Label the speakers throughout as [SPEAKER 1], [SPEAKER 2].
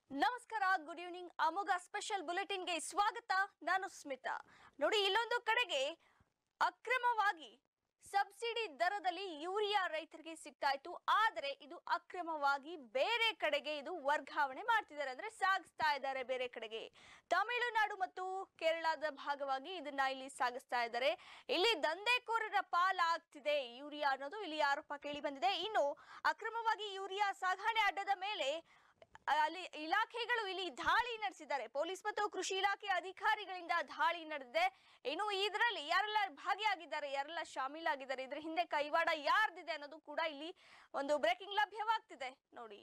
[SPEAKER 1] ನಮಸ್ಕಾರ good evening Amogha special ಬುಲೆಟಿನ್ಗೆ ಸ್ವಾಗತ ನಾನು ಸ್ಮಿತಾ ನೋಡಿ ಇಲ್ಲೊಂದು ಕಡೆಗೆ ಅಕ್ರಮವಾಗಿ ಸಬ್ಸಿಡಿ ದರದಲ್ಲಿ ಯೂರಿಯಾ ರೈತರಿಗೆ ಸಿಗ್ತಾ ಇತ್ತು ಆದರೆ ಇದು ಅಕ್ರಮವಾಗಿ ಬೇರೆ ಕಡೆಗೆ ಇದು ವರ್ಗಾವಣೆ ಮಾಡ್ತಿದ್ದಾರೆ ಅಂದ್ರೆ ಸಾಗಿಸ್ತಾ ಇದ್ದಾರೆ ಬೇರೆ ಕಡೆಗೆ ತಮಿಳುನಾಡು ಮತ್ತು ಕೇರಳದ ಭಾಗವಾಗಿ ಇದನ್ನ ಇಲ್ಲಿ ಸಾಗಿಸ್ತಾ ಇದ್ದಾರೆ ಇಲ್ಲಿ ದಂಧೆಕೋರರ ಪಾಲಾಗ್ತಿದೆ ಯೂರಿಯಾ ಅನ್ನೋದು ಇಲ್ಲಿ ಆರೋಪ ಕೇಳಿ ಬಂದಿದೆ ಇನ್ನು ಅಕ್ರಮವಾಗಿ ಯೂರಿಯಾ ಸಾಗಣೆ ಅಡ್ಡದ ಮೇಲೆ ಅಲ್ಲಿ ಇಲಾಖೆಗಳು ಇಲ್ಲಿ ದಾಳಿ ನಡೆಸಿದ್ದಾರೆ ಪೊಲೀಸ್ ಮತ್ತು ಕೃಷಿ ಇಲಾಖೆ ಅಧಿಕಾರಿಗಳಿಂದ ದಾಳಿ ನಡೆದಿದೆ ಇನ್ನು ಇದರಲ್ಲಿ ಯಾರೆಲ್ಲ ಭಾಗಿಯಾಗಿದ್ದಾರೆ ಯಾರೆಲ್ಲ ಶಾಮೀಲಾಗಿದ್ದಾರೆ ಇದ್ರ ಹಿಂದೆ ಕೈವಾಡ ಯಾರ್ದಿದೆ ಅನ್ನೋದು ಕೂಡ ಇಲ್ಲಿ ಒಂದು ಬ್ರೇಕಿಂಗ್ ಲಭ್ಯವಾಗ್ತಿದೆ ನೋಡಿ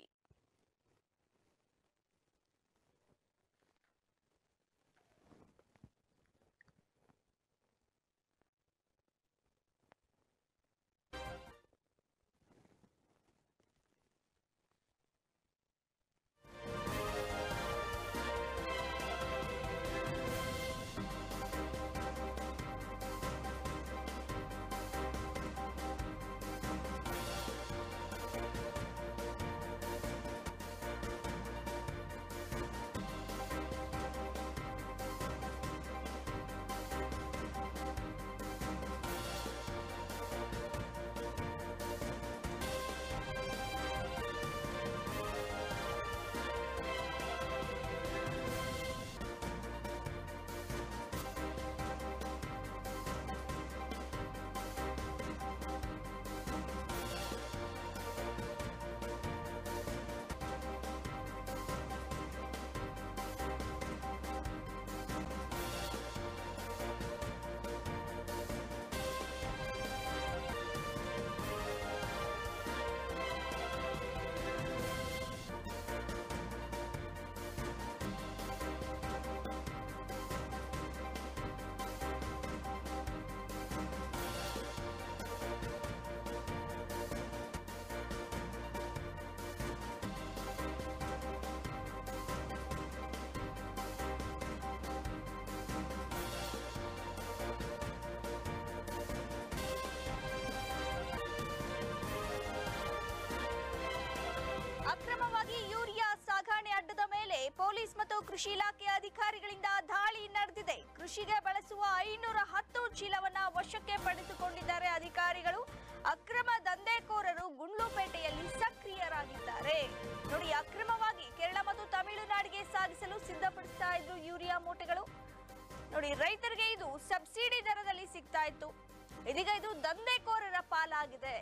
[SPEAKER 1] ಅಕ್ರಮವಾಗಿ ಯೂರಿಯಾ ಸಾಗಣೆ ಅಡ್ಡದ ಮೇಲೆ ಪೊಲೀಸ್ ಮತ್ತು ಕೃಷಿ ಇಲಾಖೆ ಅಧಿಕಾರಿಗಳಿಂದ ದಾಳಿ ನಡೆದಿದೆ ಕೃಷಿಗೆ ಬಳಸುವ ಐನೂರ ಹತ್ತು ಚೀಲವನ್ನ ವಶಕ್ಕೆ ಪಡೆದುಕೊಂಡಿದ್ದಾರೆ ಅಧಿಕಾರಿಗಳು ಅಕ್ರಮ ದಂಧೆಕೋರರು ಗುಂಡ್ಲುಪೇಟೆಯಲ್ಲಿ ಸಕ್ರಿಯರಾಗಿದ್ದಾರೆ ನೋಡಿ ಅಕ್ರಮವಾಗಿ ಕೇರಳ ಮತ್ತು ತಮಿಳುನಾಡಿಗೆ ಸಾಗಿಸಲು ಸಿದ್ಧಪಡಿಸ್ತಾ ಇದ್ರು ಯೂರಿಯಾ ಮೂಟೆಗಳು ನೋಡಿ ರೈತರಿಗೆ ಇದು ಸಬ್ಸಿಡಿ ದರದಲ್ಲಿ ಸಿಗ್ತಾ ಇತ್ತು ಇದೀಗ ಇದು ದಂಧೆಕೋರರ ಪಾಲಾಗಿದೆ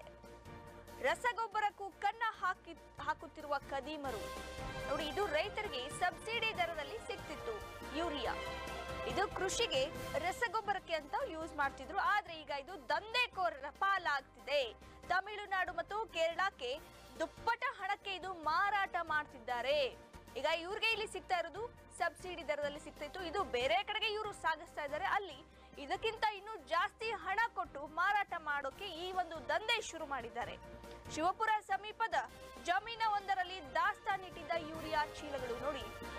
[SPEAKER 1] ರಸಗೊಬ್ಬರಕ್ಕೂ ಕನ್ನ ಹಾಕಿ ಹಾಕುತ್ತಿರುವ ಕದೀಮರು ನೋಡಿ ಇದು ರೈತರಿಗೆ ಸಬ್ಸಿಡಿ ದರದಲ್ಲಿ ಸಿಗ್ತಿತ್ತು ಯೂರಿಯಾ ಇದು ಕೃಷಿಗೆ ರಸಗೊಬ್ಬರಕ್ಕೆ ಅಂತ ಯೂಸ್ ಮಾಡ್ತಿದ್ರು ಆದ್ರೆ ಈಗ ಇದು ದಂಧೆಕೋರರ ಪಾಲಾಗ್ತಿದೆ ತಮಿಳುನಾಡು ಮತ್ತು ಕೇರಳಕ್ಕೆ ದುಪ್ಪಟ ಹಣಕ್ಕೆ ಇದು ಮಾರಾಟ ಮಾಡ್ತಿದ್ದಾರೆ ಈಗ ಇವ್ರಿಗೆ ಇಲ್ಲಿ ಸಿಗ್ತಾ ಇರೋದು ಸಬ್ಸಿಡಿ ದರದಲ್ಲಿ ಸಿಗ್ತಿತ್ತು ಇದು ಬೇರೆ ಕಡೆಗೆ ಇವರು ಸಾಗಿಸ್ತಾ ಇದ್ದಾರೆ ಅಲ್ಲಿ ಇದಕ್ಕಿಂತ ಇನ್ನೂ ಜಾಸ್ತಿ ಹಣ ಕೊಟ್ಟು ಮಾರಾಟ ಮಾಡೋಕೆ ಈ ಒಂದು ದಂಧೆ ಶುರು ಮಾಡಿದ್ದಾರೆ ಶಿವಪುರ ಸಮೀಪದ ಜಮೀನ ಒಂದರಲ್ಲಿ ದಾಸ್ತಾನಿಟ್ಟಿದ್ದ ಯೂರಿಯಾ ಚೀಲಗಳು ನೋಡಿ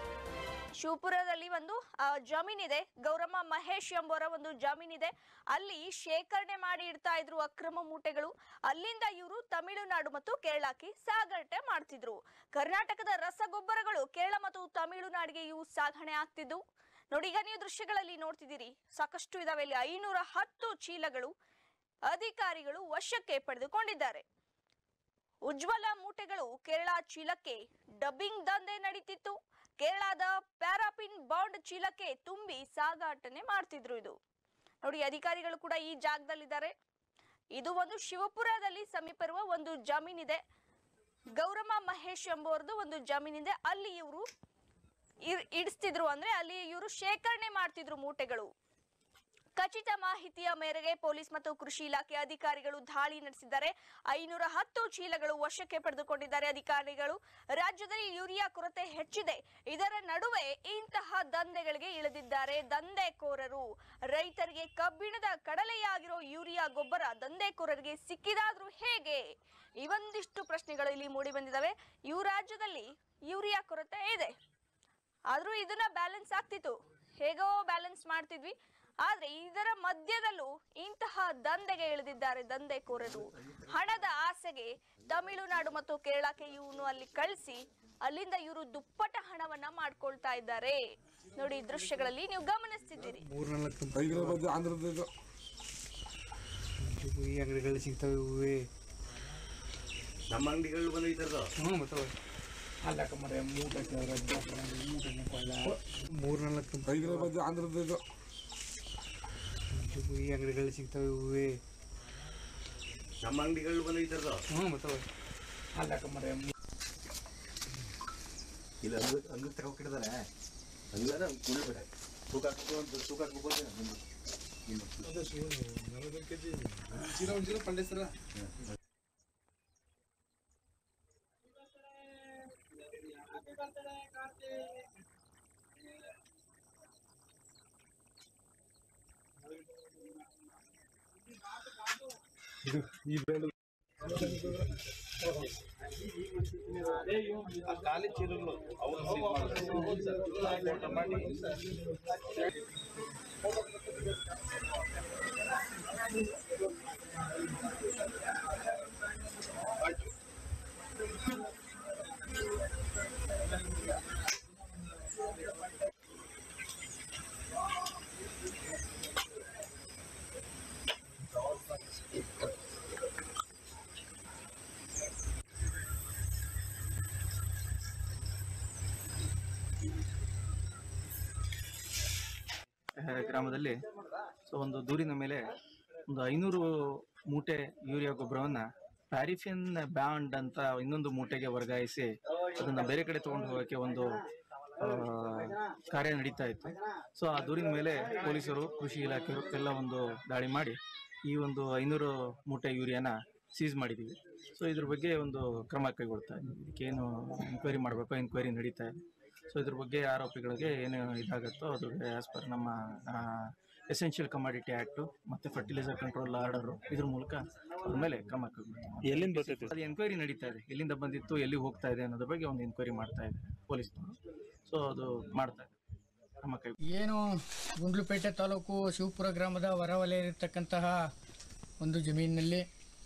[SPEAKER 1] ಶಿವಪುರದಲ್ಲಿ ಒಂದು ಆ, ಜಮೀನಿದೆ ಗೌರಮ್ಮ ಮಹೇಶ್ ಎಂಬುವರ ಒಂದು ಜಮೀನಿದೆ ಅಲ್ಲಿ ಶೇಖರಣೆ ಮಾಡಿ ಇಡ್ತಾ ಇದ್ರು ಅಕ್ರಮ ಮೂಟೆಗಳು ಅಲ್ಲಿಂದ ಇವರು ತಮಿಳುನಾಡು ಮತ್ತು ಕೇರಳಕ್ಕೆ ಸಾಗಾಟ ಮಾಡ್ತಿದ್ರು ಕರ್ನಾಟಕದ ರಸಗೊಬ್ಬರಗಳು ಕೇರಳ ಮತ್ತು ತಮಿಳುನಾಡಿಗೆ ಇವು ಸಾಗಣೆ ಆಗ್ತಿದ್ದು ನೋಡಿ ಈಗ ನೀವು ದೃಶ್ಯಗಳಲ್ಲಿ ನೋಡ್ತಿದ್ದೀರಿ ಸಾಕಷ್ಟು ಇದಾವೆ ಇಲ್ಲಿ ಐನೂರ ಹತ್ತು ಚೀಲಗಳು ಅಧಿಕಾರಿಗಳು ವಶಕ್ಕೆ ಪಡೆದುಕೊಂಡಿದ್ದಾರೆ ಉಜ್ವಲ ಮೂಟೆಗಳು ಕೇರಳ ಚೀಲಕ್ಕೆ ಡಬ್ಬಿಂಗ್ ದಂಧೆ ನಡೀತಿತ್ತು ಕೇರಳದ ಪ್ಯಾರಾಪಿನ್ ಬಾಂಡ್ ಚೀಲಕ್ಕೆ ತುಂಬಿ ಸಾಗಾಟನೆ ಮಾಡ್ತಿದ್ರು ಇದು ನೋಡಿ ಅಧಿಕಾರಿಗಳು ಕೂಡ ಈ ಜಾಗದಲ್ಲಿದ್ದಾರೆ ಇದು ಒಂದು ಶಿವಪುರದಲ್ಲಿ ಸಮೀಪ ಇರುವ ಒಂದು ಜಮೀನಿದೆ ಗೌರಮ್ಮ ಮಹೇಶ್ ಎಂಬುವರದು ಒಂದು ಜಮೀನಿದೆ ಅಲ್ಲಿ ಇವರು ಇಡಿಸ್ತಿದ್ರು ಅಂದ್ರೆ ಅಲ್ಲಿ ಇವರು ಶೇಖರಣೆ ಮಾಡ್ತಿದ್ರು ಮೂಟೆಗಳು ಖಚಿತ ಮಾಹಿತಿಯ ಮೇರೆಗೆ ಪೊಲೀಸ್ ಮತ್ತು ಕೃಷಿ ಇಲಾಖೆ ಅಧಿಕಾರಿಗಳು ದಾಳಿ ನಡೆಸಿದ್ದಾರೆ ಐನೂರ ಹತ್ತು ಚೀಲಗಳು ವಶಕ್ಕೆ ಪಡೆದುಕೊಂಡಿದ್ದಾರೆ ಅಧಿಕಾರಿಗಳು ರಾಜ್ಯದಲ್ಲಿ ಯೂರಿಯಾ ಕೊರತೆ ಹೆಚ್ಚಿದೆ ಇದರ ನಡುವೆ ಇಂತಹ ದಂಧೆಗಳಿಗೆ ಇಳಿದಿದ್ದಾರೆ ದಂಧೆಕೋರರು ರೈತರಿಗೆ ಕಬ್ಬಿಣದ ಕಡಲೆಯಾಗಿರೋ ಯೂರಿಯಾ ಗೊಬ್ಬರ ದಂಧೆಕೋರರಿಗೆ ಸಿಕ್ಕಿದಾದ್ರೂ ಹೇಗೆ ಇವೊಂದಿಷ್ಟು ಪ್ರಶ್ನೆಗಳು ಇಲ್ಲಿ ಮೂಡಿ ಬಂದಿದ್ದಾವೆ ಇವು ರಾಜ್ಯದಲ್ಲಿ ಯೂರಿಯಾ ಕೊರತೆ ಇದೆ ಆದ್ರೂ ಇದನ್ನ ಬ್ಯಾಲೆನ್ಸ್ ಆಗ್ತಿತ್ತು ಹೇಗೋ ಬ್ಯಾಲೆನ್ಸ್ ಮಾಡ್ತಿದ್ವಿ ಆದ್ರೆ ಇದರ ಮಧ್ಯದಲ್ಲೂ ಇಂತಹ ದಂಧೆಗೆ ಇಳಿದಿದ್ದಾರೆ ದಂಧೆಕೋರರು ಹಣದ ಆಸೆಗೆ ತಮಿಳುನಾಡು ಮತ್ತು ಕೇರಳಕ್ಕೆ ಇವನು ಅಲ್ಲಿ ಕಳಿಸಿ ಅಲ್ಲಿಂದ ಇವರು ದುಪ್ಪಟ ಹಣವನ್ನ ಮಾಡ್ಕೊಳ್ತಾ ಇದ್ದಾರೆ ನೋಡಿ ಈ ದೃಶ್ಯಗಳಲ್ಲಿ ನೀವು ಗಮನಿಸ್ತಿದ್ದೀರಿ
[SPEAKER 2] ಮೂರ್ನಾಲ್ಕು
[SPEAKER 3] ಹೈದರಾಬಾದ್ ಆಂಧ್ರದ್ದು
[SPEAKER 2] ಈ ಅಂಗಡಿಗಳು ಸಿಗ್ತವೆ ಹೂವೇ
[SPEAKER 4] ನಮ್ಮ ಅಂಗಡಿಗಳು ಬಂದು ಈ ಥರದ್ದು
[SPEAKER 2] ಹ್ಞೂ ಮತ್ತೆ ಅಲ್ಲಕ್ಕ ಮರ ಮೂಟ ಮೂಟನೆ ಕೊಳ್ಳ ಮೂರ್ನಾಲ್ಕು
[SPEAKER 3] ಹೈದರಾಬಾದ್ ಆಂಧ್ರದ್ದು
[SPEAKER 2] ಈ ಅಂಗಡಿಗಳು ಸಿಗ್ತವೆ ಹೂವೇ
[SPEAKER 4] ನಮ್ಮ ಅಂಗಡಿಗಳು ಬಂದು ಈ ಥರದ್ದು
[SPEAKER 2] ಹ್ಞೂ ಮತ್ತೆ ಅಲ್ಲಕ್ಕ ಮರ
[SPEAKER 4] ಇಲ್ಲ ಅಂಗ ಅಂಗ ತಗೊಂಡಿದ್ದಾರೆ ಹಂಗಾರ ಕುಡಿಬೇಡ ತೂಕ ಹಾಕ್ಬೇಕು ಅಂತ ತೂಕ ಹಾಕ್ಬೇಕು ಅಂತ ನಿಮ್ದು.
[SPEAKER 5] ಆ, ಗ್ರಾಮದಲ್ಲಿ ಸೊ ಒಂದು ದೂರಿನ ಮೇಲೆ ಒಂದು ಐನೂರು ಮೂಟೆ ಯೂರಿಯಾ ಗೊಬ್ಬರವನ್ನ ಪ್ಯಾರಿಫಿನ್ ಬ್ಯಾಂಡ್ ಅಂತ ಇನ್ನೊಂದು ಮೂಟೆಗೆ ವರ್ಗಾಯಿಸಿ ಅದನ್ನ ಬೇರೆ ಕಡೆ ತಗೊಂಡು ಹೋಗೋಕೆ ಒಂದು ಆ, ಕಾರ್ಯ ನಡೀತಾ ಇತ್ತು ಸೊ ಆ ದೂರಿನ ಮೇಲೆ ಪೊಲೀಸರು ಕೃಷಿ ಇಲಾಖೆಯವರು ಎಲ್ಲ ಒಂದು ದಾಳಿ ಮಾಡಿ ಈ ಒಂದು ಐನೂರು ಮೂಟೆ ಯೂರಿಯಾನ ಸೀಸ್ ಮಾಡಿದ್ದೀವಿ ಸೊ ಇದ್ರ ಬಗ್ಗೆ ಒಂದು ಕ್ರಮ ಕೈಗೊಳ್ತಾ ಇದ್ದೀವಿ ಇದಕ್ಕೇನು ಎಂಕ್ವೈರಿ ಮಾಡಬೇಕು ಎಂಕ್ವೈರಿ ನಡೀತಾ ಇದೆ ಸೊ ಇದ್ರ ಬಗ್ಗೆ ಆರೋಪಿಗಳಿಗೆ ಏನು ಇದಾಗುತ್ತೋ ಅದು ಆಸ್ ಪರ್ ನಮ್ಮ ಎಸೆನ್ಷಿಯಲ್ ಕಮಾಡಿಟಿ ಆ್ಯಕ್ಟು ಮತ್ತು ಫರ್ಟಿಲೈಸರ್ ಕಂಟ್ರೋಲ್ ಆರ್ಡರು ಇದ್ರ ಮೂಲಕ ಅದ್ರ ಮೇಲೆ ಕ್ರಮ ಕೈಗೊಳ್ತೀವಿ
[SPEAKER 6] ಎಲ್ಲಿಂದ ಬರ್ತೈತೆ
[SPEAKER 5] ಅದು ಎನ್ಕ್ವೈರಿ ನಡೀತಾ ಇದೆ ಎಲ್ಲಿಂದ ಬಂದಿತ್ತು ಎಲ್ಲಿ ಹೋಗ್ತಾ ಇದೆ ಅನ್ನೋದ್ರ ಬಗ್ಗೆ ಒಂದು ಎನ್ಕ್ವೈರಿ ಮಾಡ್ತಾ ಇದೆ ಪೊಲೀಸ್ನವರು ಸೊ ಅದು ಮಾಡ್ತಾ ಇದೆ ಕ್ರಮ ಕೈ
[SPEAKER 7] ಏನು ಗುಂಡ್ಲುಪೇಟೆ ತಾಲೂಕು ಶಿವಪುರ ಗ್ರಾಮದ ಹೊರವಲಯ ಇರತಕ್ಕಂತಹ ಒಂದು ಜಮೀನಿನಲ್ಲಿ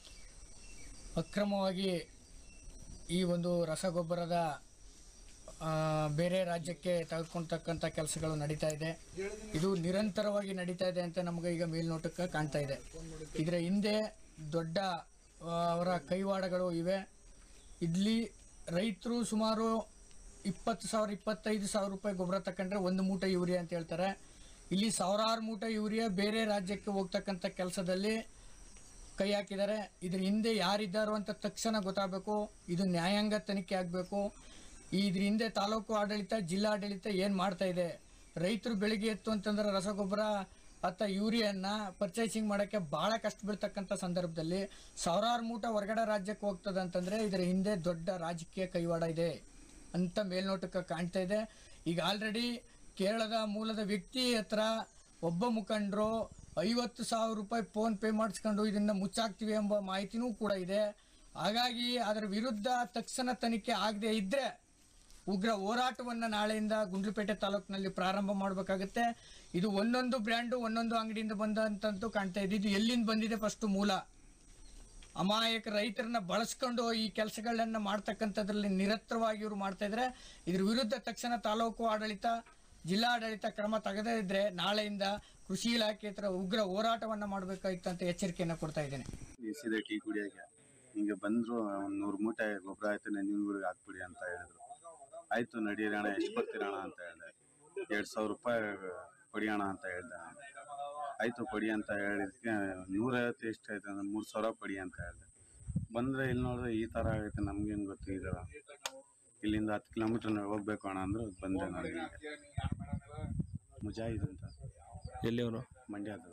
[SPEAKER 7] ಅಕ್ರಮವಾಗಿ ಈ ಒಂದು ರಸಗೊಬ್ಬರದ ಆ, ಬೇರೆ ರಾಜ್ಯಕ್ಕೆ ತೆಗೆದುಕೊಳ್ತಕ್ಕಂಥ ಕೆಲಸಗಳು ನಡೀತಾ ಇದೆ ಇದು ನಿರಂತರವಾಗಿ ನಡೀತಾ ಇದೆ ಅಂತ ನಮಗೆ ಈಗ ಮೇಲ್ನೋಟಕ್ಕೆ ಕಾಣ್ತಾ ಇದೆ ಇದರ ಹಿಂದೆ ದೊಡ್ಡ ಆ, ಅವರ ಕೈವಾಡಗಳು ಇವೆ ಇಲ್ಲಿ ರೈತರು ಸುಮಾರು ಇಪ್ಪತ್ತು ಸಾವಿರ ಇಪ್ಪತ್ತೈದು ಸಾವಿರ ರೂಪಾಯಿ ಗೊಬ್ಬರ ತಕೊಂಡ್ರೆ ಒಂದು ಮೂಟೆ ಯೂರಿಯಾ ಅಂತ ಹೇಳ್ತಾರೆ ಇಲ್ಲಿ ಸಾವಿರಾರು ಮೂಟೆ ಯೂರಿಯಾ ಬೇರೆ ರಾಜ್ಯಕ್ಕೆ ಹೋಗ್ತಕ್ಕಂಥ ಕೆಲಸದಲ್ಲಿ ಕೈ ಹಾಕಿದ್ದಾರೆ ಇದ್ರ ಹಿಂದೆ ಯಾರಿದ್ದಾರೋ ಅಂತ ತಕ್ಷಣ ಗೊತ್ತಾಗಬೇಕು ಇದು ನ್ಯಾಯಾಂಗ ತನಿಖೆ ಆಗಬೇಕು ಇದ್ರ ಹಿಂದೆ ತಾಲೂಕು ಆಡಳಿತ ಜಿಲ್ಲಾಡಳಿತ ಏನು ಮಾಡ್ತಾ ಇದೆ ರೈತರು ಬೆಳಿಗ್ಗೆ ಎತ್ತು ಅಂತಂದ್ರೆ ರಸಗೊಬ್ಬರ ಅಥವಾ ಯೂರಿಯನ್ನ ಪರ್ಚೇಸಿಂಗ್ ಮಾಡೋಕ್ಕೆ ಭಾಳ ಕಷ್ಟ ಬೀಳ್ತಕ್ಕಂಥ ಸಂದರ್ಭದಲ್ಲಿ ಸಾವಿರಾರು ಮೂಟ ಹೊರಗಡೆ ರಾಜ್ಯಕ್ಕೆ ಹೋಗ್ತದೆ ಅಂತಂದರೆ ಇದರ ಹಿಂದೆ ದೊಡ್ಡ ರಾಜಕೀಯ ಕೈವಾಡ ಇದೆ ಅಂತ ಮೇಲ್ನೋಟಕ್ಕೆ ಕಾಣ್ತಾ ಇದೆ ಈಗ ಆಲ್ರೆಡಿ ಕೇರಳದ ಮೂಲದ ವ್ಯಕ್ತಿ ಹತ್ರ ಒಬ್ಬ ಮುಖಂಡರು ಐವತ್ತು ಸಾವಿರ ರೂಪಾಯಿ ಫೋನ್ ಪೇ ಮಾಡಿಸ್ಕೊಂಡು ಇದನ್ನ ಮುಚ್ಚಾಕ್ತಿವಿ ಎಂಬ ಮಾಹಿತಿನೂ ಕೂಡ ಇದೆ ಹಾಗಾಗಿ ಅದರ ವಿರುದ್ಧ ತಕ್ಷಣ ತನಿಖೆ ಆಗದೆ ಇದ್ರೆ ಉಗ್ರ ಹೋರಾಟವನ್ನು ನಾಳೆಯಿಂದ ಗುಂಡ್ಲುಪೇಟೆ ತಾಲೂಕಿನಲ್ಲಿ ಪ್ರಾರಂಭ ಮಾಡಬೇಕಾಗುತ್ತೆ ಇದು ಒಂದೊಂದು ಬ್ರ್ಯಾಂಡು ಒಂದೊಂದು ಅಂಗಡಿಯಿಂದ ಬಂದಂತಂತೂ ಕಾಣ್ತಾ ಇದೆ ಇದು ಎಲ್ಲಿಂದ ಬಂದಿದೆ ಫಸ್ಟ್ ಮೂಲ ಅಮಾಯಕ ರೈತರನ್ನ ಬಳಸ್ಕೊಂಡು ಈ ಕೆಲಸಗಳನ್ನ ಮಾಡ್ತಕ್ಕಂಥದ್ರಲ್ಲಿ ನಿರತ್ರವಾಗಿ ಇವರು ಮಾಡ್ತಾ ಇದ್ರೆ ಇದ್ರ ವಿರುದ್ಧ ತಕ್ಷಣ ತಾಲೂಕು ಆಡಳಿತ ಜಿಲ್ಲಾಡಳಿತ ಕ್ರಮ ತೆಗೆದೇ ಇದ್ರೆ ನಾಳೆಯಿಂದ ಕೃಷಿ ಇಲಾಖೆ ಹತ್ರ ಉಗ್ರ ಹೋರಾಟವನ್ನ ಮಾಡಬೇಕಾಗಿತ್ತು ಅಂತ ಎಚ್ಚರಿಕೆಯನ್ನ ಕೊಡ್ತಾ ಇದ್ದೇನೆ
[SPEAKER 8] ನಿಲ್ಸಿದೆ ಟೀ ಕುಡಿಯೋಕೆ ಹಿಂಗೆ ಬಂದ್ರು ಒಂದು ನೂರು ಮೂಟೆ ಗೊಬ್ಬರ ಆಯ್ತು ನಂಜನಗೂಡಿಗೆ ಹಾಕ್ಬಿಡಿ ಅಂತ ಹೇಳಿದ್ರು ಆಯ್ತು ನಡೀರಿ ಅಣ್ಣ ಎಷ್ಟು ಕೊಡ್ತೀರಣ್ಣ ಅಂತ ಹೇಳಿದೆ ಎರಡು ಸಾವಿರ ರೂಪಾಯಿ ಕೊಡಿ ಅಣ್ಣ ಅಂತ ಹೇಳ್ದೆ ನಾನು. ಆಯ್ತು ಕೊಡಿ ಅಂತ ಹೇಳಿದಕ್ಕೆ ನೂರೈವತ್ತು ಎಷ್ಟು ಆಯ್ತು ಅಂದ್ರೆ ಮೂರು ಸಾವಿರ ಕೊಡಿ ಅಂತ ಹೇಳಿದೆ ಬಂದ್ರೆ ಇಲ್ಲಿ ನೋಡಿದ್ರೆ ಈ ಥರ ಆಗೈತೆ ನಮ್ಗೇನು ಗೊತ್ತು ಇದು ಇಲ್ಲಿಂದ ಹತ್ತು ಕಿಲೋಮೀಟರ್ ಹೋಗ್ಬೇಕು ಅಣ್ಣ ಅಂದ್ರು ಬಂದೆ ನಾನು ಇಲ್ಲಿಗೆ ಮುಜಾಹಿದ್ ಅಂತ
[SPEAKER 6] ಎಲ್ಲಿಯವರು
[SPEAKER 8] ಮಂಡ್ಯದ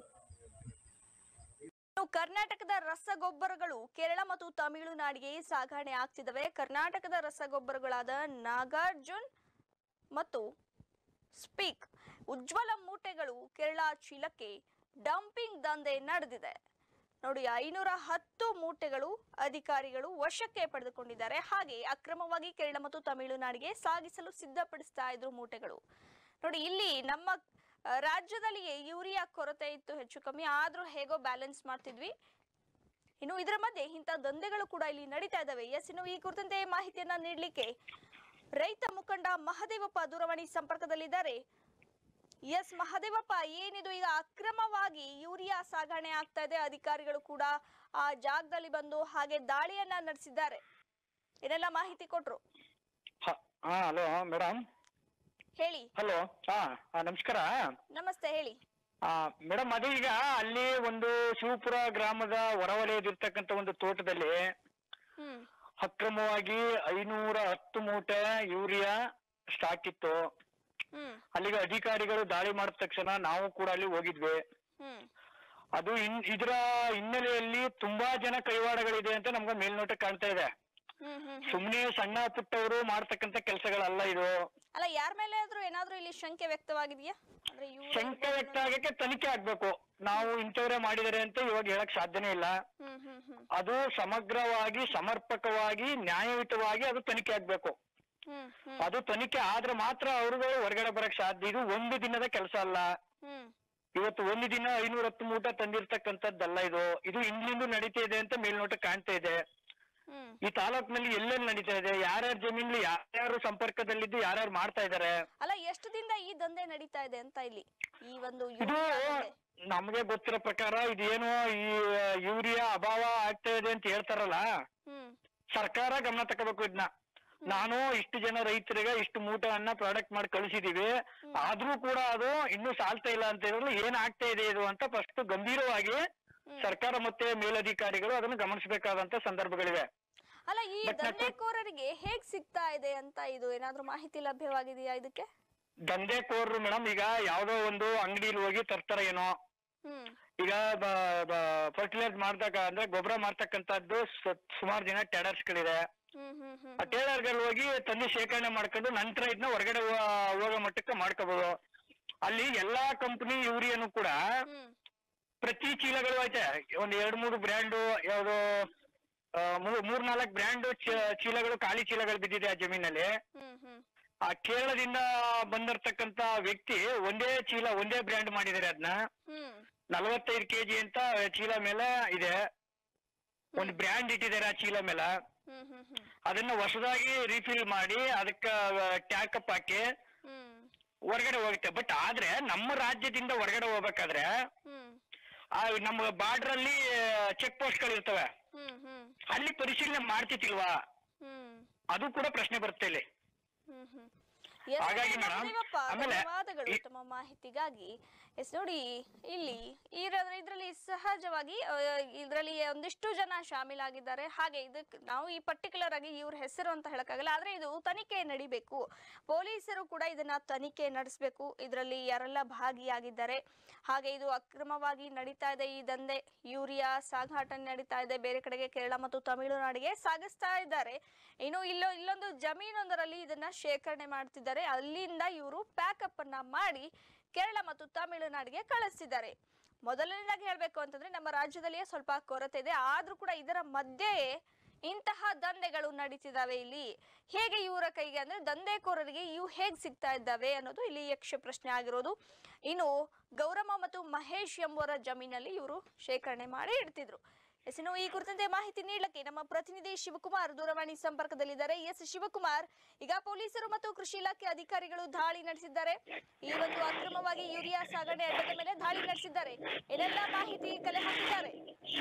[SPEAKER 1] ಇನ್ನು ಕರ್ನಾಟಕದ ರಸಗೊಬ್ಬರಗಳು ಕೇರಳ ಮತ್ತು ತಮಿಳುನಾಡಿಗೆ ಸಾಗಣೆ ಆಗ್ತಿದ್ದಾವೆ ಕರ್ನಾಟಕದ ರಸಗೊಬ್ಬರಗಳಾದ ನಾಗಾರ್ಜುನ್ ಮತ್ತು ಸ್ಪೀಕ್ ಉಜ್ವಲ ಮೂಟೆಗಳು ಕೇರಳ ಚೀಲಕ್ಕೆ ಡಂಪಿಂಗ್ ದಂಧೆ ನಡೆದಿದೆ ನೋಡಿ ಐನೂರ ಹತ್ತು ಮೂಟೆಗಳು ಅಧಿಕಾರಿಗಳು ವಶಕ್ಕೆ ಪಡೆದುಕೊಂಡಿದ್ದಾರೆ ಹಾಗೆ ಅಕ್ರಮವಾಗಿ ಕೇರಳ ಮತ್ತು ತಮಿಳುನಾಡಿಗೆ ಸಾಗಿಸಲು ಸಿದ್ಧಪಡಿಸ್ತಾ ಇದ್ರು ಮೂಟೆಗಳು ನೋಡಿ ಇಲ್ಲಿ ನಮ್ಮ ಆ, ರಾಜ್ಯದಲ್ಲಿಯೇ ಯೂರಿಯಾ ಕೊರತೆ ಇತ್ತು ಹೆಚ್ಚು ಕಮ್ಮಿ ಆದ್ರೂ ಹೇಗೋ ಬ್ಯಾಲೆನ್ಸ್ ಮಾಡ್ತಿದ್ವಿ ಇನ್ನು ಇದರ ಮಧ್ಯೆ ಇಂಥ ದಂಧೆಗಳು ಕೂಡ ಇಲ್ಲಿ ನಡೀತಾ ಇದಾವೆ ಎಸ್ ಇನ್ನು ಈ ಕುರಿತಂತೆ ಮಾಹಿತಿಯನ್ನ ನೀಡಲಿಕ್ಕೆ ರೈತ ಮುಖಂಡ ಮಹದೇವಪ್ಪ ದೂರವಾಣಿ ಸಂಪರ್ಕದಲ್ಲಿದ್ದಾರೆ ಎಸ್ ಮಹದೇವಪ್ಪ ಏನಿದು ಈಗ ಅಕ್ರಮವಾಗಿ ಯೂರಿಯಾ ಸಾಗಣೆ ಆಗ್ತಾ ಇದೆ ಅಧಿಕಾರಿಗಳು ಕೂಡ ಆ ಜಾಗದಲ್ಲಿ ಬಂದು ಹಾಗೆ ದಾಳಿಯನ್ನ ನಡೆಸಿದ್ದಾರೆ ಏನೆಲ್ಲ ಮಾಹಿತಿ ಕೊಟ್ರು
[SPEAKER 6] ಹಾ ಹಲೋ ಮೇಡಮ್
[SPEAKER 1] ಹೇಳಿ
[SPEAKER 6] ಹಲೋ ಹಾ ನಮಸ್ಕಾರ
[SPEAKER 1] ನಮಸ್ತೆ ಹೇಳಿ
[SPEAKER 6] ಮೇಡಮ್ ಅದು ಈಗ ಅಲ್ಲಿ ಒಂದು ಶಿವಪುರ ಗ್ರಾಮದ ಹೊರವಲಯದಿರ್ತಕ್ಕಂಥ ಒಂದು ತೋಟದಲ್ಲಿ
[SPEAKER 1] ಹ್ಮ್
[SPEAKER 6] ಅಕ್ರಮವಾಗಿ ಐನೂರ ಹತ್ತು ಮೂಟೆ ಯೂರಿಯಾ ಸ್ಟಾಕ್ ಇತ್ತು
[SPEAKER 1] ಹ್ಮ್
[SPEAKER 6] ಅಲ್ಲಿಗೆ ಅಧಿಕಾರಿಗಳು ದಾಳಿ ಮಾಡಿದ ತಕ್ಷಣ ನಾವು ಕೂಡ ಅಲ್ಲಿ ಹೋಗಿದ್ವಿ
[SPEAKER 1] ಹ್ಮ್
[SPEAKER 6] ಅದು ಇನ್ ಇದರ ಹಿನ್ನೆಲೆಯಲ್ಲಿ ತುಂಬಾ ಜನ ಕೈವಾಡಗಳಿದೆ ಅಂತ ನಮ್ಗೆ ಮೇಲ್ನೋಟ ಕಾಣ್ತಾ ಇದೆ
[SPEAKER 1] ಹ್ಮ್ ಹ್ಮ್
[SPEAKER 6] ಸುಮ್ನೆ ಸಣ್ಣ ಪುಟ್ಟವರು ಮಾಡ್ತಕ್ಕಂಥ ಕೆಲಸಗಳಲ್ಲ ಇದು
[SPEAKER 1] ಅಲ್ಲ ಯಾರ ಮೇಲೆ ಆದ್ರೂ ಏನಾದ್ರೂ ಇಲ್ಲಿ ಶಂಕೆ ವ್ಯಕ್ತವಾಗಿದೆಯಾ ಅಂದ್ರೆ ಇವ್ರು
[SPEAKER 6] ಶಂಕೆ ವ್ಯಕ್ತ ಆಗಕ್ಕೆ ತನಿಖೆ ಆಗ್ಬೇಕು ನಾವು ಇಂಥವ್ರೇ ಮಾಡಿದಾರೆ ಅಂತ ಇವಾಗ ಹೇಳಕ್ ಸಾಧ್ಯನೇ ಇಲ್ಲ
[SPEAKER 1] ಹ್ಮ್ ಹ್ಮ್ ಹ್ಮ್
[SPEAKER 6] ಅದು ಸಮಗ್ರವಾಗಿ ಸಮರ್ಪಕವಾಗಿ ನ್ಯಾಯಯುತವಾಗಿ ಅದು ತನಿಖೆ ಆಗ್ಬೇಕು
[SPEAKER 1] ಹ್ಮ್ ಹ್ಮ್
[SPEAKER 6] ಅದು ತನಿಖೆ ಆದ್ರೆ ಮಾತ್ರ ಅವ್ರುಗಳು ಹೊರಗಡೆ ಬರಕ್ ಸಾಧ್ಯ ಇದು ಒಂದು ದಿನದ ಕೆಲಸ ಅಲ್ಲ
[SPEAKER 1] ಹ್ಮ್
[SPEAKER 6] ಇವತ್ತು ಒಂದು ದಿನ ಐನೂರ ಹತ್ತು ಮೂಟ ತಂದಿರ್ತಕ್ಕಂಥದ್ದಲ್ಲ ಇದು ಇದು ಇಂಗ್ಲಿಂದು ನಡೀತಾ ಇದೆ ಅಂತ ಮೇಲ್ನೋಟ ಕಾಣ್ತಾ ಇದೆ
[SPEAKER 1] ಹ್ಮ್
[SPEAKER 6] ಈ ತಾಲೂಕಿನಲ್ಲಿ ಎಲ್ಲೆಲ್ಲಿ ನಡೀತಾ ಇದೆ ಯಾರ್ಯಾರ ಜಮೀನ್ಲಿ ಯಾರ್ಯಾರು ಸಂಪರ್ಕದಲ್ಲಿದ್ದು ಯಾರ್ಯಾರು ಮಾಡ್ತಾ ಇದಾರೆ
[SPEAKER 1] ಅಲ್ಲ ಎಷ್ಟು ದಿನದ ಈ ದಂಧೆ ನಡೀತಾ ಇದೆ ಅಂತ ಇಲ್ಲಿ ಈ ಒಂದು
[SPEAKER 6] ಇದು
[SPEAKER 1] ಯೂರಿಯಾ ದಂಧೆ.
[SPEAKER 6] ನಮಗೆ ಗೊತ್ತಿರೋ ಪ್ರಕಾರ ಇದೇನೋ ಈ ಯೂರಿಯಾ ಅಭಾವ ಆಗ್ತಾ ಇದೆ ಅಂತ ಹೇಳ್ತಾರಲ್ಲ
[SPEAKER 1] ಹ್ಮ್
[SPEAKER 6] ಸರ್ಕಾರ ಗಮನ ತಗೋಬೇಕು ಇದನ್ನ ನಾನು ಇಷ್ಟು ಜನ ರೈತರಿಗೆ ಇಷ್ಟು ಮೂಟವನ್ನ ಪ್ರಾಡಕ್ಟ್ ಮಾಡಿ ಕಳಿಸಿದೀವಿ ಆದ್ರೂ ಕೂಡ ಅದು ಇನ್ನೂ ಸಾಲ್ತಾ ಇಲ್ಲ ಅಂತ ಹೇಳಿದ್ರೆ ಏನ್ ಆಗ್ತಾ ಇದೆ ಇದು ಅಂತ ಫಸ್ಟ್ ಗಂಭೀರವಾಗಿ ಸರ್ಕಾರ ಮತ್ತೆ ಮೇಲಧಿಕಾರಿಗಳು ಅದನ್ನು ಗಮನಿಸಬೇಕಾದಂತ ಸಂದರ್ಭಗಳಿವೆ
[SPEAKER 1] ಅಲ್ಲ ಈ
[SPEAKER 6] But ಮತ್ತೆ-
[SPEAKER 1] ದಂಧೆಕೋರರಿಗೆ ಹೇಗ್ ಸಿಗ್ತಾ ಇದೆ ಅಂತ ಇದು ಏನಾದ್ರೂ ಮಾಹಿತಿ ಲಭ್ಯವಾಗಿದೆಯಾ ಇದಕ್ಕೆ
[SPEAKER 6] ದಂಧೆಕೋರರು ಮೇಡಮ್ ಈಗ ಯಾವ್ದೋ ಒಂದು ಅಂಗಡಿಲಿ ಹೋಗಿ ತರ್ತಾರ ಏನೋ
[SPEAKER 1] ಹ್ಮ್
[SPEAKER 6] ಈಗ ಫರ್ಟಿಲೈಸ್ ಮಾಡ್ದಾಗ ಅಂದ್ರೆ ಗೊಬ್ಬರ ಮಾಡ್ತಕ್ಕಂಥದ್ದು ಸುಮಾರು ಜನ ಟೆಡರ್ಸ್ ಗಳಿದೆ
[SPEAKER 1] ಹ್ಮ್ ಹ್ಮ್ ಹ್ಮ್
[SPEAKER 6] ಆ ಟೇಲರ್ಗಳು ಹೋಗಿ ತಂದು ಶೇಖರಣೆ ಮಾಡ್ಕೊಂಡು ನಂತರ ಇದನ್ನ ಹೊರಗಡೆ ಹೋ- ಹೋಗೋ ಮಟ್ಟಕ್ಕೆ ಮಾಡ್ಕೋಬಹುದು ಅಲ್ಲಿ ಎಲ್ಲಾ ಕಂಪನಿ ಯೂರಿಯನು ಕೂಡ
[SPEAKER 1] ಹ್ಮ್
[SPEAKER 6] ಪ್ರತಿ ಚೀಲಗಳು ಐತೆ ಒಂದ್ ಎರಡ್ ಮೂರು ಬ್ರ್ಯಾಂಡು ಯಾವ್ದು ಆ, ಮೂರ್ ಮೂರ್ ನಾಲ್ಕು ಬ್ರ್ಯಾಂಡ್ ಚೀಲಗಳು ಖಾಲಿ ಚೀಲಗಳು ಬಿದ್ದಿದೆ ಆ ಜಮೀನಲ್ಲಿ
[SPEAKER 1] ಹ್ಮ್ ಹ್ಮ್
[SPEAKER 6] ಆ ಕೇರಳದಿಂದ ಬಂದಿರ್ತಕ್ಕಂತ ವ್ಯಕ್ತಿ ಒಂದೇ ಚೀಲ ಒಂದೇ ಬ್ರ್ಯಾಂಡ್ ಮಾಡಿದ್ದಾರೆ ಅದನ್ನ
[SPEAKER 1] ಹ್ಮ್
[SPEAKER 6] ನಲವತ್ತೈದು ಕೆಜಿ ಅಂತ ಚೀಲ ಮೇಲೆ ಇದೆ ಒಂದು ಬ್ರ್ಯಾಂಡ್ ಇಟ್ಟಿದ್ದಾರೆ ಆ ಚೀಲ ಮೇಲೆ
[SPEAKER 1] ಹ್ಮ್ ಹ್ಮ್ ಹ್ಮ್
[SPEAKER 6] ಅದನ್ನ ಹೊಸದಾಗಿ ರೀಫಿಲ್ ಮಾಡಿ ಅದಕ್ಕ ಟ್ಯಾಕಪ್ ಹಾಕಿ
[SPEAKER 1] ಹ್ಮ್
[SPEAKER 6] ಹೊರಗಡೆ ಹೋಗುತ್ತೆ ಬಟ್ ಆದ್ರೆ ನಮ್ಮ ರಾಜ್ಯದಿಂದ ಹೊರಗಡೆ ಹೋಗ್ಬೇಕಾದ್ರೆ
[SPEAKER 1] ಹ್ಮ್
[SPEAKER 6] ಆ ನಮ್ಮ ಬಾರ್ಡರ್ ಅಲ್ಲಿ ಚೆಕ್ ಪೋಸ್ಟ್ ಗಳು ಇರ್ತವೆ
[SPEAKER 1] ಹ್ಮ್ ಹ್ಮ್
[SPEAKER 6] ಅಲ್ಲಿ ಪರಿಶೀಲನೆ ಮಾಡ್ತಿತ್ತಿಲ್ವಾ
[SPEAKER 1] ಹ್ಮ್
[SPEAKER 6] ಅದು ಕೂಡ ಪ್ರಶ್ನೆ ಬರುತ್ತೆ ಇಲ್ಲಿ
[SPEAKER 1] ಹ್ಮ್ ಹ್ಮ್ ಎಸ್
[SPEAKER 6] ಹಾಗಾಗಿ
[SPEAKER 1] ಎಸ್
[SPEAKER 6] ಮೇಡಮ್,
[SPEAKER 1] ದೇವಪ್ಪ,
[SPEAKER 6] ಆಮೇಲೆ
[SPEAKER 1] ಧನ್ಯವಾದಗಳು
[SPEAKER 6] ಈ-
[SPEAKER 1] ತಮ್ಮ ಮಾಹಿತಿಗಾಗಿ ಎಸ್ ನೋಡಿ ಇಲ್ಲಿ ಇದರಲ್ಲಿ ಸಹಜವಾಗಿ ಇದರಲ್ಲಿ ಒಂದಿಷ್ಟು ಜನ ಶಾಮೀಲಾಗಿದ್ದಾರೆ ಹಾಗೆ ಇದಕ್ಕೆ ನಾವು ಈ ಪರ್ಟಿಕ್ಯುಲರ್ ಆಗಿ ಇವ್ರ ಹೆಸರು ಅಂತ ಹೇಳಕ್ಕಾಗಲ್ಲ ಆದ್ರೆ ಇದು ತನಿಖೆ ನಡಿಬೇಕು ಪೊಲೀಸರು ಕೂಡ ಇದನ್ನ ತನಿಖೆ ನಡೆಸಬೇಕು ಇದರಲ್ಲಿ ಯಾರೆಲ್ಲ ಭಾಗಿಯಾಗಿದ್ದಾರೆ ಹಾಗೆ ಇದು ಅಕ್ರಮವಾಗಿ ನಡೀತಾ ಇದೆ ಈ ದಂಧೆ ಯೂರಿಯಾ ಸಾಗಾಟ ನಡೀತಾ ಇದೆ ಬೇರೆ ಕಡೆಗೆ ಕೇರಳ ಮತ್ತು ತಮಿಳುನಾಡಿಗೆ ಸಾಗಿಸ್ತಾ ಇದ್ದಾರೆ ಇನ್ನು ಇಲ್ಲೋ ಇಲ್ಲೊಂದು ಜಮೀನೊಂದರಲ್ಲಿ ಇದನ್ನ ಶೇಖರಣೆ ಮಾಡ್ತಿದ್ದಾರೆ ಅಲ್ಲಿಂದ ಇವರು ಪ್ಯಾಕಪ್ ಅನ್ನ ಮಾಡಿ ಕೇರಳ ಮತ್ತು ತಮಿಳುನಾಡಿಗೆ ಕಳಿಸ್ತಿದ್ದಾರೆ ಮೊದಲನೇದಾಗಿ ಹೇಳ್ಬೇಕು ಅಂತಂದ್ರೆ ನಮ್ಮ ರಾಜ್ಯದಲ್ಲಿಯೇ ಸ್ವಲ್ಪ ಕೊರತೆ ಇದೆ ಆದ್ರೂ ಕೂಡ ಇದರ ಮಧ್ಯೆ ಇಂತಹ ದಂಧೆಗಳು ನಡೀತಿದಾವೆ ಇಲ್ಲಿ ಹೇಗೆ ಇವರ ಕೈಗೆ ಅಂದ್ರೆ ದಂಧೆಕೋರರಿಗೆ ಇವು ಹೇಗ್ ಸಿಗ್ತಾ ಇದ್ದಾವೆ ಅನ್ನೋದು ಇಲ್ಲಿ ಯಕ್ಷ ಪ್ರಶ್ನೆ ಆಗಿರೋದು ಇನ್ನು ಗೌರಮ್ಮ ಮತ್ತು ಮಹೇಶ್ ಎಂಬುವರ ಜಮೀನಲ್ಲಿ ಇವರು ಶೇಖರಣೆ ಮಾಡಿ ಇಡ್ತಿದ್ರು ಎಸ್ ಇನ್ನು ಈ ಕುರಿತಂತೆ ಮಾಹಿತಿ ನೀಡಲಿಕ್ಕೆ ನಮ್ಮ ಪ್ರತಿನಿಧಿ ಶಿವಕುಮಾರ್ ದೂರವಾಣಿ ಸಂಪರ್ಕದಲ್ಲಿದ್ದಾರೆ ಎಸ್ ಶಿವಕುಮಾರ್ ಈಗ ಪೊಲೀಸರು ಮತ್ತು ಕೃಷಿ ಇಲಾಖೆ ಅಧಿಕಾರಿಗಳು ದಾಳಿ ನಡೆಸಿದ್ದಾರೆ ಈ ಒಂದು ಅಕ್ರಮವಾಗಿ ಯೂರಿಯಾ ಸಾಗಣೆ ಅಡ್ಡದ ಮೇಲೆ ದಾಳಿ ನಡೆಸಿದ್ದಾರೆ ಏನೆಲ್ಲ ಮಾಹಿತಿ ಕಲೆ ಹಾಕಿದ್ದಾರೆ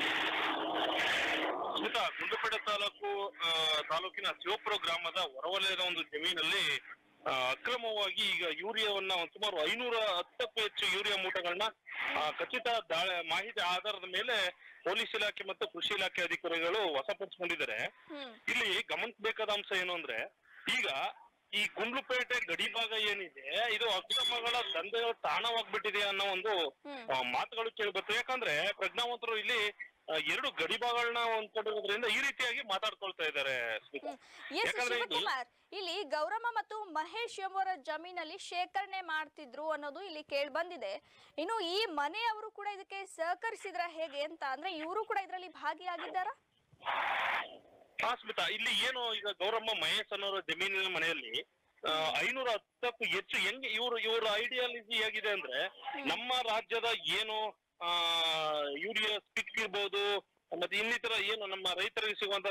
[SPEAKER 9] ಸ್ಮಿತಾ ಗುಂಡ್ಲುಪೇಟೆ ತಾಲೂಕು ಆ, ತಾಲೂಕಿನ ಶಿವಪುರ ಗ್ರಾಮದ ಹೊರವಲಯದ ಒಂದು ಜಮೀನಲ್ಲಿ ಆ, ಅಕ್ರಮವಾಗಿ ಈಗ ಯೂರಿಯಾವನ್ನ ಒಂದು ಸುಮಾರು ಐನೂರ ಹತ್ತಕ್ಕೂ ಹೆಚ್ಚು ಯೂರಿಯಾ ಮೂಟಗಳನ್ನ ಆ, ಖಚಿತ ದಾ- ಮಾಹಿತಿ ಆಧಾರದ ಮೇಲೆ ಪೊಲೀಸ್ ಇಲಾಖೆ ಮತ್ತು ಕೃಷಿ ಇಲಾಖೆ ಅಧಿಕಾರಿಗಳು ವಶಪಡಿಸಿಕೊಂಡಿದ್ದಾರೆ
[SPEAKER 1] ಹ್ಮ್
[SPEAKER 9] ಇಲ್ಲಿ ಗಮನಿಸಬೇಕಾದ ಅಂಶ ಏನು ಅಂದ್ರೆ ಈಗ ಈ ಗುಂಡ್ಲುಪೇಟೆ ಗಡಿಭಾಗ ಏನಿದೆ ಇದು ಅಕ್ರಮಗಳ ದಂಧೆಗಳ ತಾಣವಾಗ್ಬಿಟ್ಟಿದೆ ಅನ್ನೋ ಒಂದು
[SPEAKER 1] ಹ್ಮ್.
[SPEAKER 9] ಆ, ಮಾತುಗಳು ಕೇಳಿಬರ್ತವೆ ಯಾಕಂದ್ರೆ ಪ್ರಜ್ಞಾವಂತರು ಇಲ್ಲಿ ಆ, ಎರಡು ಗಡಿಭಾಗಗಳನ್ನ ಹೊಂದ್ಕೊಂಡಿರೋದ್ರಿಂದ ಈ ರೀತಿಯಾಗಿ ಮಾತಾಡ್ಕೊಳ್ತಾ ಇದ್ದಾರೆ ಸ್ಮಿತಾ
[SPEAKER 1] ಎಸ್
[SPEAKER 9] ಯಾಕಂದ್ರೆ ಇಲ್ಲಿ
[SPEAKER 1] ಶಿವಕುಮಾರ್ ಇಲ್ಲಿ ಗೌರಮ್ಮ ಮತ್ತು ಮಹೇಶ್ ಎಂಬುವರ ಜಮೀನಲ್ಲಿ ಶೇಖರಣೆ ಮಾಡ್ತಿದ್ರು ಅನ್ನೋದು ಇಲ್ಲಿ ಕೇಳಿ ಬಂದಿದೆ ಇನ್ನು ಈ ಮನೆಯವರು ಕೂಡ ಇದಕ್ಕೆ ಸಹಕರಿಸಿದ್ರ ಹೇಗೆ ಅಂತ ಅಂದ್ರೆ ಇವರು ಕೂಡ ಇದರಲ್ಲಿ ಭಾಗಿಯಾಗಿದ್ದಾರಾ
[SPEAKER 9] ಹಾ ಸ್ಮಿತಾ ಇಲ್ಲಿ ಏನು ಈಗ ಗೌರಮ್ಮ ಮಹೇಶ್ ಅನ್ನೋರ ಜಮೀನಿನ ಮನೆಯಲ್ಲಿ ಆ, ಐನೂರ ಹತ್ತಕ್ಕೂ ಹೆಚ್ಚು ಹೆಂಗೆ ಇವರು ಇವರ ಐಡಿಯಾಲಜಿ ಹೇಗಿದೆ ಅಂದ್ರೆ ನಮ್ಮ ರಾಜ್ಯದ ಏನು ಆ ಯೂರಿಯಾ ಸ್ಟಿಕ್ ಇರ್ಬೋದು ಮತ್ತೆ ಇನ್ನಿತರ ಏನು ನಮ್ಮ ರೈತರಿಗೆ ಸಿಗುವಂತ ರ-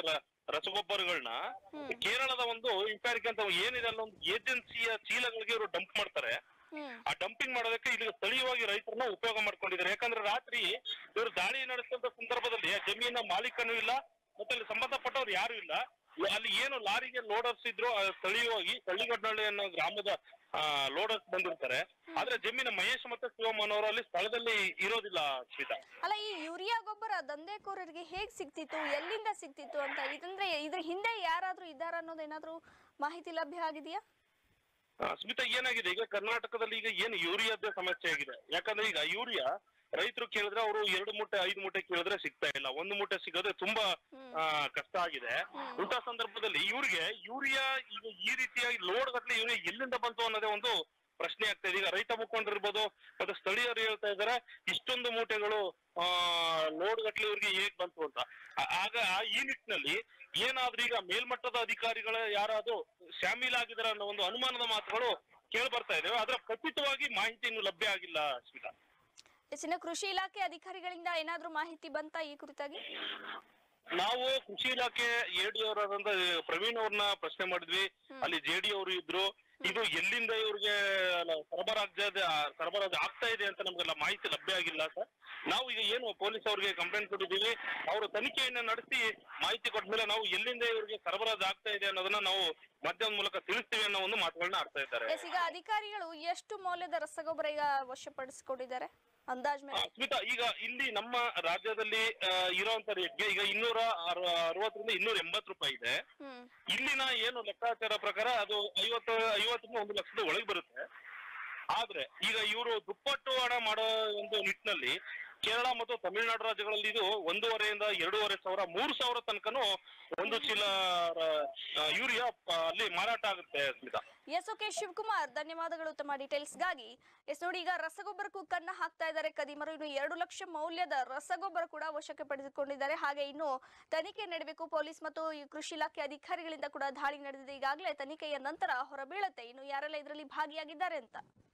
[SPEAKER 9] ರಸಗೊಬ್ಬರಗಳನ್ನ ಕೇರಳದ ಒಂದು ಇಂಪ್ಯಾರಿಕ್ ಅಂತ ಏನಿದೆ ಅಲ್ಲ ಒಂದು ಏಜೆನ್ಸಿಯ ಚೀಲಗಳಿಗೆ ಇವರು ಡಂಪ್ ಮಾಡ್ತಾರೆ ಆ ಡಂಪಿಂಗ್ ಮಾಡೋದಕ್ಕೆ ಇಲ್ಲಿ ಸ್ಥಳೀಯವಾಗಿ ರೈತರನ್ನ ಉಪಯೋಗ ಮಾಡ್ಕೊಂಡಿದ್ದಾರೆ ಯಾಕಂದ್ರೆ ರಾತ್ರಿ ಇವರು ದಾಳಿ ನಡೆಸಿದಂತ ಸಂದರ್ಭದಲ್ಲಿ ಆ ಜಮೀನ ಮಾಲೀಕನೂ ಇಲ್ಲ ಮತ್ತೆ ಅಲ್ಲಿ ಸಂಬಂಧಪಟ್ಟವ್ರು ಯಾರು ಇಲ್ಲ ಅಲ್ಲಿ ಏನು ಲಾರಿಗೆ ಲೋಡರ್ಸ್ ಇದ್ರು ಆ ಸ್ಥಳೀಯವಾಗಿ ಹಳ್ಳಿಗಡ್ನಳ್ಳಿ ಅನ್ನೋ ಗ್ರಾಮದ ಲೋಡರ್ಸ್ ಬಂದಿರ್ತಾರೆ ಆದ್ರೆ ಜಮೀನ ಮಹೇಶ್ ಮತ್ತೆ ಶಿವಮನ್ ಅವರು ಅಲ್ಲಿ ಸ್ಥಳದಲ್ಲಿ ಇರೋದಿಲ್ಲ ಸ್ಮಿತಾ
[SPEAKER 1] ಅಲ್ಲ ಈ ಯೂರಿಯಾ ಗೊಬ್ಬರ ದಂಧೆಕೋರರಿಗೆ ಹೇಗ್ ಸಿಗ್ತಿತ್ತು ಎಲ್ಲಿಂದ ಸಿಗ್ತಿತ್ತು ಅಂತ ಇದಂದ್ರೆ ಇದ್ರ ಹಿಂದೆ ಯಾರಾದ್ರೂ ಇದ್ದಾರ ಅನ್ನೋದು ಏನಾದ್ರೂ ಮಾಹಿತಿ ಲಭ್ಯ ಆಗಿದೆಯಾ
[SPEAKER 9] ಆ, ಸ್ಮಿತಾ ಏನಾಗಿದೆ ಈಗ ಕರ್ನಾಟಕದಲ್ಲಿ ಈಗ ಏನು ಯೂರಿಯಾದ ಸಮಸ್ಯೆ ಆಗಿದೆ ಯಾಕಂದ್ರೆ ಈಗ ಯೂರಿಯಾ ರೈತರು ಕೇಳಿದ್ರೆ ಅವರು ಎರಡು ಮೂಟೆ ಐದು ಮೂಟೆ ಕೇಳಿದ್ರೆ ಸಿಗ್ತಾ ಇಲ್ಲ ಒಂದು ಮೂಟೆ ಸಿಗೋದ್ರೆ ತುಂಬಾ ಆ, ಕಷ್ಟ ಆಗಿದೆ ಇಂಥ ಸಂದರ್ಭದಲ್ಲಿ ಇವ್ರಿಗೆ ಯೂರಿಯಾ ಈಗ ಈ ರೀತಿಯಾಗಿ ಲೋಡ್ ಗಟ್ಲೆ ಯೂರಿಯಾ ಎಲ್ಲಿಂದ ಬಂತು ಅನ್ನೋದೇ ಒಂದು ಪ್ರಶ್ನೆ ಆಗ್ತಾ ಇದೆ ಈಗ ರೈತ ಮುಖಂಡರಿರ್ಬೋದು ಮತ್ತೆ ಸ್ಥಳೀಯರು ಹೇಳ್ತಾ ಇದಾರೆ ಇಷ್ಟೊಂದು ಮೂಟೆಗಳು ಆ ಲೋಡ್ ಗಟ್ಲೆ ಇವ್ರಿಗೆ ಹೇಗ್ ಬಂತು ಅಂತ ಆ- ಆಗ ಈ ನಿಟ್ಟಿನಲ್ಲಿ ಏನಾದ್ರೂ ಈಗ ಮೇಲ್ಮಟ್ಟದ ಅಧಿಕಾರಿಗಳ ಯಾರಾದ್ರೂ ಶಾಮೀಲಾಗಿದ್ದಾರೆ ಅನ್ನೋ ಒಂದು ಅನುಮಾನದ ಮಾತುಗಳು ಕೇಳಿ ಬರ್ತಾ ಇದಾವೆ ಅದರ ಖಚಿತವಾಗಿ ಮಾಹಿತಿ ಇನ್ನು ಲಭ್ಯ ಆಗಿಲ್ಲ ಸ್ಮಿತಾ
[SPEAKER 1] ಹೆಚ್ಚಿನ ಕೃಷಿ ಇಲಾಖೆ ಅಧಿಕಾರಿಗಳಿಂದ ಏನಾದ್ರೂ ಮಾಹಿತಿ ಬಂತಾ ಈ ಕುರಿತಾಗಿ
[SPEAKER 9] ನಾವು ಕೃಷಿ ಇಲಾಖೆ ಎಡಿ ಅವರಾದಂತ ಪ್ರವೀಣ್ ಅವ್ರನ್ನ ಪ್ರಶ್ನೆ ಮಾಡಿದ್ವಿ ಅಲ್ಲಿ ಜೆಡಿ ಅವರು ಇದ್ರು ಇದು ಎಲ್ಲಿಂದ ಇವ್ರಿಗೆ ಅಲ್ಲ, ಸರಬರಾಜ್ ಸರಬರಾಜು ಆಗ್ತಾ ಇದೆ ಅಂತ ನಮ್ಗೆಲ್ಲ ಮಾಹಿತಿ ಲಭ್ಯ ಆಗಿಲ್ಲ ಸರ್ ನಾವು ಈಗ ಏನು ಪೊಲೀಸ್ ಅವ್ರಿಗೆ ಕಂಪ್ಲೇಂಟ್ ಕೊಟ್ಟಿದ್ದೀವಿ ಅವರು ತನಿಖೆಯನ್ನ ನಡೆಸಿ ಮಾಹಿತಿ ಕೊಟ್ಮೇಲೆ ನಾವು ಎಲ್ಲಿಂದ ಇವ್ರಿಗೆ ಸರಬರಾಜು ಆಗ್ತಾ ಇದೆ ಅನ್ನೋದನ್ನ ನಾವು ಮಾಧ್ಯಮದ ಮೂಲಕ ತಿಳಿಸ್ತೀವಿ ಅನ್ನೋ ಒಂದು ಮಾತುಗಳನ್ನ ಆಡ್ತಾ ಇದ್ದಾರೆ
[SPEAKER 1] ಎಸ್ ಈಗ ಅಧಿಕಾರಿಗಳು ಎಷ್ಟು ಮೌಲ್ಯದ ರಸಗೊಬ್ಬರ ಈಗ ವಶಪಡಿಸಿಕೊಂಡಿದ್ದಾರೆ ಅಂದಾಜ್
[SPEAKER 9] ಆ,
[SPEAKER 1] ಮೇಲೆ
[SPEAKER 9] ಸ್ಮಿತಾ ಈಗ ಇಲ್ಲಿ ನಮ್ಮ ರಾಜ್ಯದಲ್ಲಿ ಆ, ಇರೋಂತ ರೇಟ್ಗೆ ಈಗ ಇನ್ನೂರ ಅರ- ಅರವತ್ತರಿಂದ ಇನ್ನೂರ ಎಂಬತ್ತು ರೂಪಾಯಿ ಇದೆ
[SPEAKER 1] ಹ್ಮ್
[SPEAKER 9] ಇಲ್ಲಿನ ಏನು ಲೆಕ್ಕಾಚಾರ ಪ್ರಕಾರ ಅದು ಐವತ್ತು ಐವತ್ತರಿಂದ ಒಂದು ಲಕ್ಷದ ಒಳಗೆ ಬರುತ್ತೆ ಆದ್ರೆ ಈಗ ಇವರು ದುಪ್ಪಟ್ಟು ಹಣ ಮಾಡೋ ಒಂದು ನಿಟ್ಟಿನಲ್ಲಿ ಕೇರಳ ಮತ್ತು ತಮಿಳುನಾಡು ರಾಜ್ಯಗಳಲ್ಲಿ ಇದು ಒಂದೂವರೆಯಿಂದ ಎರಡೂವರೆ ಸಾವಿರ ಮೂರು ಸಾವಿರ ತನಕನೂ ಒಂದು ಚೀಲ ಆ, ಯೂರಿಯಾ ಆ, ಅಲ್ಲಿ ಮಾರಾಟ ಆಗುತ್ತೆ ಸ್ಮಿತಾ
[SPEAKER 1] ಎಸ್ ಓಕೆ ಶಿವಕುಮಾರ್ ಧನ್ಯವಾದಗಳು ತಮ್ಮ ಡೀಟೇಲ್ಸ್ಗಾಗಿ ಎಸ್ ನೋಡಿ ಈಗ ರಸಗೊಬ್ಬರಕ್ಕೂ ಕನ್ನ ಹಾಕ್ತಾ ಇದ್ದಾರೆ ಕದಿಮರು ಇನ್ನು ಎರಡು ಲಕ್ಷ ಮೌಲ್ಯದ ರಸಗೊಬ್ಬರ ಕೂಡ ವಶಕ್ಕೆ ಪಡೆದುಕೊಂಡಿದ್ದಾರೆ ಹಾಗೆ ಇನ್ನು ತನಿಖೆ ನಡೆಯಬೇಕು ಪೊಲೀಸ್ ಮತ್ತು ಈ ಕೃಷಿ ಇಲಾಖೆ ಅಧಿಕಾರಿಗಳಿಂದ ಕೂಡ ದಾಳಿ ನಡೆದಿದೆ ಈಗಾಗಲೇ ತನಿಖೆಯ ನಂತರ ಹೊರಬೀಳುತ್ತೆ ಇನ್ನು ಯಾರೆಲ್ಲ ಇದರಲ್ಲಿ ಭಾಗಿಯಾಗಿದ್ದಾರೆ ಅಂತ